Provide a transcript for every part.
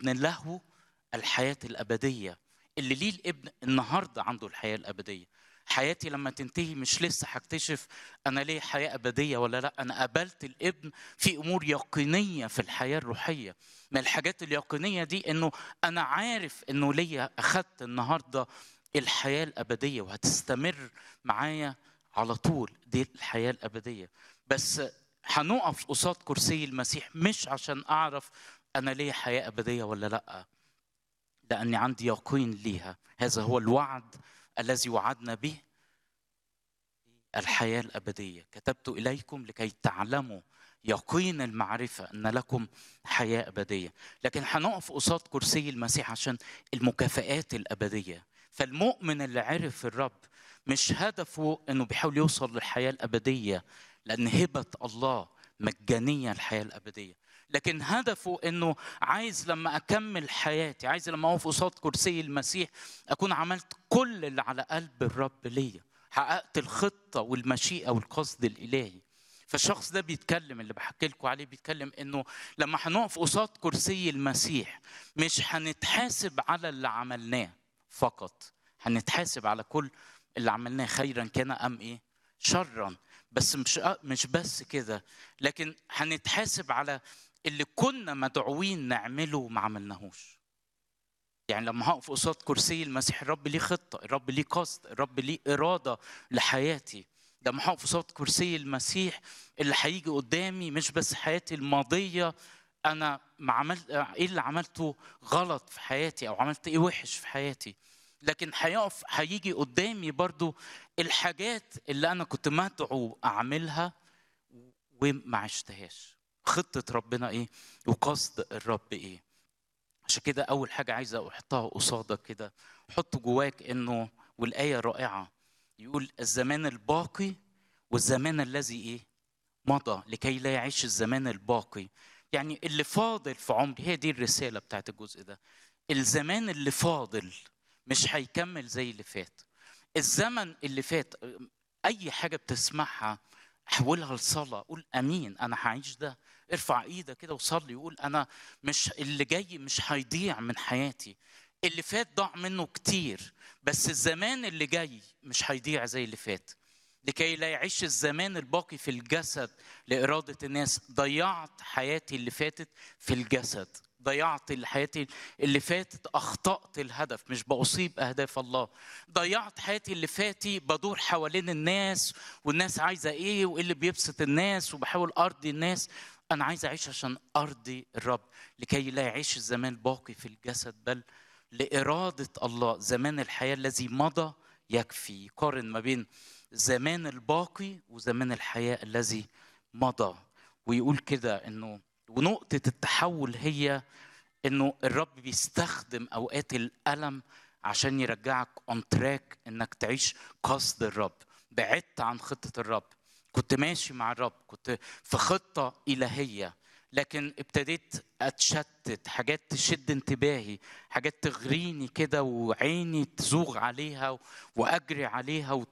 الابن له الحياه الابديه اللي ليه الابن النهارده عنده الحياه الابديه حياتي لما تنتهي مش لسه هكتشف انا ليه حياه ابديه ولا لا انا قابلت الابن في امور يقينيه في الحياه الروحيه من الحاجات اليقينيه دي انه انا عارف انه ليا اخدت النهارده الحياه الابديه وهتستمر معايا على طول دي الحياه الابديه بس هنقف قصاد كرسي المسيح مش عشان اعرف انا ليا حياه ابديه ولا لا لاني عندي يقين ليها هذا هو الوعد الذي وعدنا به الحياه الابديه كتبت اليكم لكي تعلموا يقين المعرفه ان لكم حياه ابديه لكن هنقف قصاد كرسي المسيح عشان المكافئات الابديه فالمؤمن اللي عرف الرب مش هدفه انه بيحاول يوصل للحياه الابديه لان هبه الله مجانيه الحياه الابديه لكن هدفه انه عايز لما اكمل حياتي عايز لما اقف قصاد كرسي المسيح اكون عملت كل اللي على قلب الرب ليا حققت الخطه والمشيئه والقصد الالهي فالشخص ده بيتكلم اللي بحكي لكم عليه بيتكلم انه لما هنقف قصاد كرسي المسيح مش هنتحاسب على اللي عملناه فقط هنتحاسب على كل اللي عملناه خيرا كان ام ايه شرا بس مش مش بس كده لكن هنتحاسب على اللي كنا مدعوين نعمله وما عملناهوش يعني لما هقف قصاد كرسي المسيح الرب ليه خطه الرب ليه قصد الرب ليه اراده لحياتي لما هقف قصاد كرسي المسيح اللي هيجي قدامي مش بس حياتي الماضيه انا ما عملت ايه اللي عملته غلط في حياتي او عملت ايه وحش في حياتي لكن هيقف هيجي قدامي برضو الحاجات اللي انا كنت مدعو اعملها وما عشتهاش خطه ربنا ايه وقصد الرب ايه عشان كده اول حاجه عايزه احطها قصادك كده حط جواك انه والايه رائعه يقول الزمان الباقي والزمان الذي ايه مضى لكي لا يعيش الزمان الباقي يعني اللي فاضل في عمري هي دي الرساله بتاعت الجزء ده الزمان اللي فاضل مش هيكمل زي اللي فات الزمن اللي فات اي حاجه بتسمعها حولها لصلاه قول امين انا هعيش ده ارفع ايدك كده وصلي وقول انا مش اللي جاي مش هيضيع من حياتي اللي فات ضاع منه كتير بس الزمان اللي جاي مش هيضيع زي اللي فات لكي لا يعيش الزمان الباقي في الجسد لإرادة الناس ضيعت حياتي اللي فاتت في الجسد ضيعت حياتي اللي فاتت اخطات الهدف مش باصيب اهداف الله ضيعت حياتي اللي فاتي بدور حوالين الناس والناس عايزه ايه وايه اللي بيبسط الناس وبحاول ارضي الناس انا عايز اعيش عشان ارضي الرب لكي لا يعيش الزمان الباقي في الجسد بل لاراده الله زمان الحياه الذي مضى يكفي قارن ما بين زمان الباقي وزمان الحياه الذي مضى ويقول كده انه ونقطة التحول هي انه الرب بيستخدم اوقات الالم عشان يرجعك اون تراك انك تعيش قصد الرب بعدت عن خطة الرب كنت ماشي مع الرب كنت في خطة إلهية لكن ابتديت اتشتت حاجات تشد انتباهي حاجات تغريني كده وعيني تزوغ عليها واجري عليها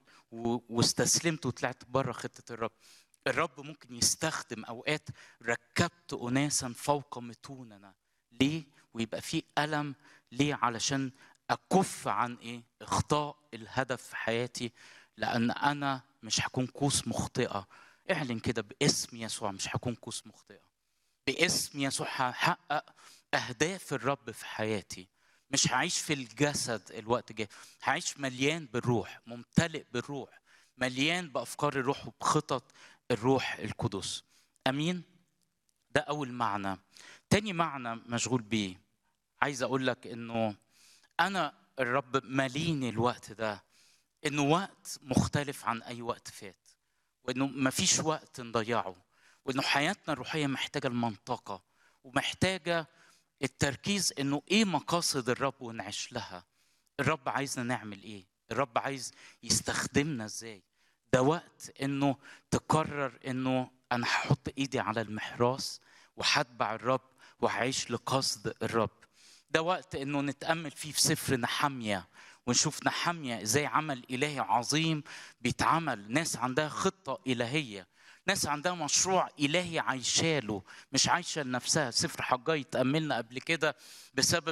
واستسلمت وطلعت بره خطه الرب الرب ممكن يستخدم اوقات ركبت اناسا فوق متوننا ليه ويبقى في الم ليه علشان اكف عن ايه اخطاء الهدف في حياتي لان انا مش هكون كوس مخطئه اعلن كده باسم يسوع مش هكون كوس مخطئه باسم يسوع هحقق اهداف الرب في حياتي مش هعيش في الجسد الوقت جاي هعيش مليان بالروح ممتلئ بالروح مليان بافكار الروح وبخطط الروح القدس امين ده اول معنى تاني معنى مشغول بيه عايز اقول لك انه انا الرب ماليني الوقت ده انه وقت مختلف عن اي وقت فات وانه مفيش وقت نضيعه وانه حياتنا الروحيه محتاجه المنطقه ومحتاجه التركيز انه ايه مقاصد الرب ونعيش لها الرب عايزنا نعمل ايه الرب عايز يستخدمنا ازاي ده وقت انه تقرر انه انا هحط ايدي على المحراس وهتبع الرب وهعيش لقصد الرب ده وقت انه نتامل فيه في سفر نحمية ونشوف نحمية ازاي عمل الهي عظيم بيتعمل ناس عندها خطه الهيه ناس عندها مشروع إلهي عايشاله مش عايشة لنفسها سفر حجاي تأملنا قبل كده بسبب